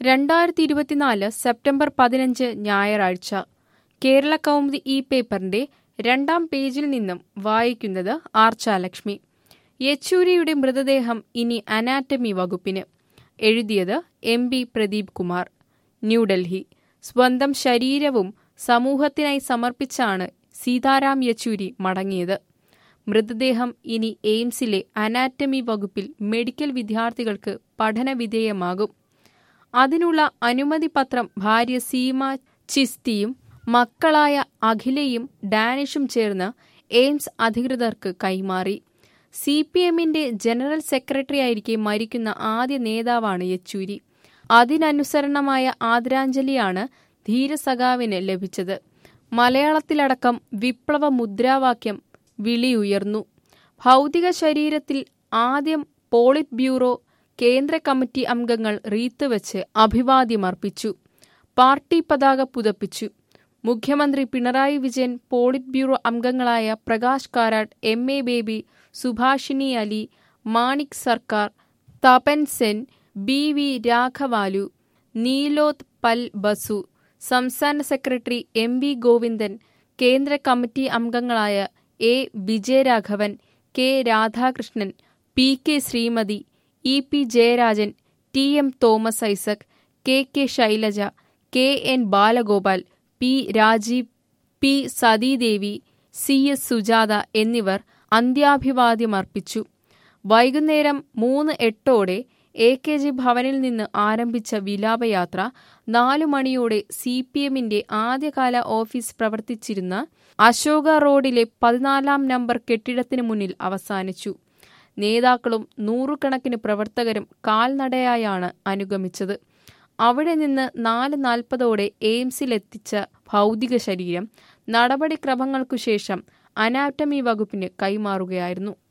രണ്ടായിരത്തി ഇരുപത്തിനാല് സെപ്റ്റംബർ പതിനഞ്ച് ഞായറാഴ്ച കേരള കൗമുദി ഈ പേപ്പറിന്റെ രണ്ടാം പേജിൽ നിന്നും വായിക്കുന്നത് ആർച്ചാലക്ഷ്മി യെച്ചൂരിയുടെ മൃതദേഹം ഇനി അനാറ്റമി വകുപ്പിന് എഴുതിയത് എം ബി പ്രദീപ് കുമാർ ന്യൂഡൽഹി സ്വന്തം ശരീരവും സമൂഹത്തിനായി സമർപ്പിച്ചാണ് സീതാറാം യെച്ചൂരി മടങ്ങിയത് മൃതദേഹം ഇനി എയിംസിലെ അനാറ്റമി വകുപ്പിൽ മെഡിക്കൽ വിദ്യാർത്ഥികൾക്ക് പഠനവിധേയമാകും അതിനുള്ള അനുമതി പത്രം ഭാര്യ സീമ ചിസ്തിയും മക്കളായ അഖിലയും ഡാനിഷും ചേർന്ന് എയിംസ് അധികൃതർക്ക് കൈമാറി സി പി എമ്മിന്റെ ജനറൽ സെക്രട്ടറിയായിരിക്കെ മരിക്കുന്ന ആദ്യ നേതാവാണ് യെച്ചൂരി അതിനനുസരണമായ ആദരാഞ്ജലിയാണ് ധീരസഖാവിന് ലഭിച്ചത് മലയാളത്തിലടക്കം വിപ്ലവ മുദ്രാവാക്യം വിളിയുയർന്നു ഭൗതിക ശരീരത്തിൽ ആദ്യം പോളിറ്റ് ബ്യൂറോ കേന്ദ്ര കമ്മിറ്റി അംഗങ്ങൾ റീത്ത് വെച്ച് അഭിവാദ്യമർപ്പിച്ചു പാർട്ടി പതാക പുതപ്പിച്ചു മുഖ്യമന്ത്രി പിണറായി വിജയൻ പോളിറ്റ് ബ്യൂറോ അംഗങ്ങളായ Prakash Karat M A Baby Subhashini Ali Manik Sarkar Tapan Sen B V രാഘവാലു നീലോത് പൽ ബസു സംസ്ഥാന സെക്രട്ടറി എം വി ഗോവിന്ദൻ കേന്ദ്ര കമ്മിറ്റി അംഗങ്ങളായ A Vijayaraghavan K Radhakrishnan P K Sreemathi E P Jayarajan T M Thomas Isaac K K Shailaja K N Balagopal P Rajeev P Sathidevi C S Sujatha എന്നിവർ അന്ത്യാഭിവാദ്യമർപ്പിച്ചു വൈകുന്നേരം മൂന്ന് എട്ടോടെ എ കെ ജി ഭവനിൽ നിന്ന് ആരംഭിച്ച വിലാപയാത്ര നാലു മണിയോടെ സി പി എമ്മിന്റെ ആദ്യകാല ഓഫീസ് പ്രവർത്തിച്ചിരുന്ന അശോക റോഡിലെ പതിനാലാം നമ്പർ കെട്ടിടത്തിന് മുന്നിൽ അവസാനിച്ചു നേതാക്കളും നൂറുകണക്കിന് പ്രവർത്തകരും കാൽനടയായാണ് അനുഗമിച്ചത് അവിടെ നിന്ന് നാല് നാൽപ്പതോടെ എയിംസിലെത്തിച്ച ഭൗതിക ശരീരം നടപടിക്രമങ്ങൾക്കു ശേഷം അനാറ്റമി വകുപ്പിന് കൈമാറുകയായിരുന്നു